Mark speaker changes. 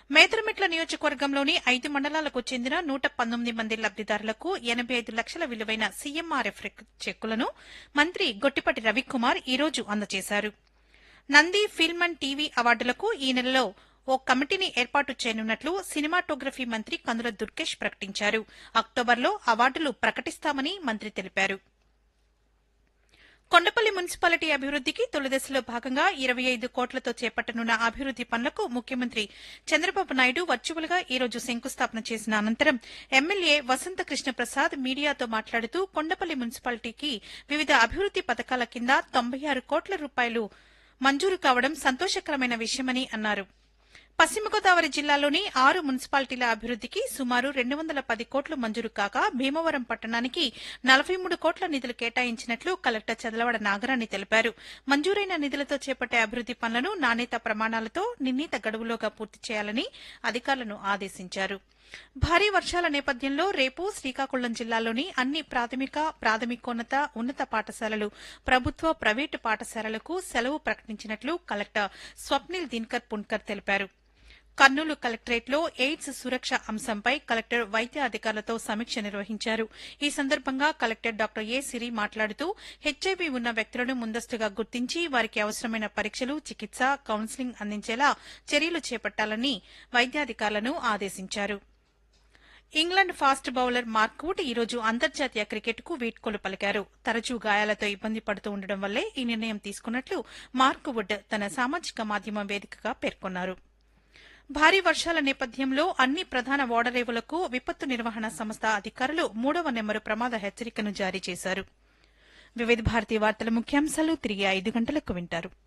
Speaker 1: మేదరమెట్ల నియోజకవర్గంలోని ఐదు మండలాలకు చెందిన నూట పంతొమ్మిది మంది లబ్దిదారులకు ఎనబై ఐదు లక్షల విలువైన సీఎంఆర్ఎఫ్ చెక్కులను మంత్రి గొట్టిపాటి రవికుమార్ ఈ రోజు అందజేశారు నంది ఫిల్మ్ అండ్ టీవీ అవార్డులకు ఈ నెలలో ఓ కమిటీని ఏర్పాటు చేయనున్నట్లు సినిమాటోగ్రఫీ మంత్రి కందుల దుర్గేష్ ప్రకటించారు అక్టోబర్లో అవార్డులు ప్రకటిస్తామని మంత్రి తెలిపారు కొండపల్లి మున్సిపాలిటీ అభివృద్దికి తొలిదశలో భాగంగా ఇరవై ఐదు కోట్లతో చేపట్టనున్న అభివృద్ది పనులకు ముఖ్యమంత్రి చంద్రబాబు నాయుడు వర్చువల్ గా ఈ రోజు శంకుస్థాపన చేసిన అనంతరం ఎమ్మెల్యే వసంత కృష్ణ ప్రసాద్ మీడియాతో మాట్లాడుతూ కొండపల్లి మున్సిపాలిటీకి వివిధ అభివృద్ది పథకాల కింద తొంభై ఆరు కోట్ల రూపాయలు మంజూరు కావడం సంతోషకరమైన విషయమని అన్నారు పశ్చిమ గోదావరి జిల్లాలోని ఆరు మున్సిపాలిటీల అభివృద్దికి సుమారు రెండు వందల పది కోట్లు మంజూరు కాగా భీమవరం పట్టణానికి నలభై మూడు కోట్ల నిధులు కేటాయించినట్లు కలెక్టర్ చదలవాడ నాగరాణి తెలిపారు మంజూరైన నిధులతో చేపట్టే అభివృద్ది పనులను నాణ్యత ప్రమాణాలతో నిర్ణీత గడువులోగా పూర్తి చేయాలని అధికారులను ఆదేశించారు భారీ వర్షాల నేపథ్యంలో రేపు శ్రీకాకుళం జిల్లాలోని అన్ని ప్రాథమిక ప్రాథమికోన్నత ఉన్నత పాఠశాలలు ప్రభుత్వ ప్రైవేటు పాఠశాలలకు సెలవు ప్రకటించినట్లు కలెక్టర్ స్వప్నిల్ దిన్కర్ పున్కర్ తెలిపారు కర్నూలు కలెక్టరేట్లో ఎయిడ్స్ సురక్ష అంశంపై కలెక్టర్ వైద్య అధికారులతో సమీక్ష నిర్వహించారు ఈ సందర్భంగా కలెక్టర్ డాక్టర్ ఏ సిరి మాట్లాడుతూ హెచ్ఐవి ఉన్న వ్యక్తులను ముందస్తుగా గుర్తించి వారికి అవసరమైన పరీక్షలు చికిత్స కౌన్సిలింగ్ అందించేలా చర్యలు చేపట్టాలని వైద్యాధికారులను ఆదేశించారు ఇంగ్లాండ్ ఫాస్ట్ బౌలర్ మార్క్వుడ్ ఈ రోజు అంతర్జాతీయ క్రికెట్కు వీడ్కోలు పలికారు తరచూ గాయాలతో ఇబ్బంది పడుతూ ఉండడం వల్లే ఈ నిర్ణయం తీసుకున్నట్లు మార్క్వుడ్ తన సామాజిక మాధ్యమం వేదికగా పేర్కొన్నారు భారీ వర్షాల నేపథ్యంలో అన్ని ప్రధాన ఓడరేవులకు విపత్తు నిర్వహణ సంస్థ అధికారులు మూడవ నెంబరు ప్రమాద హెచ్చరికను జారీ చేశారు వివిధ భారతీ వార్తల ముఖ్యాంశాలు తిరిగి ఐదు గంటలకు వింటారు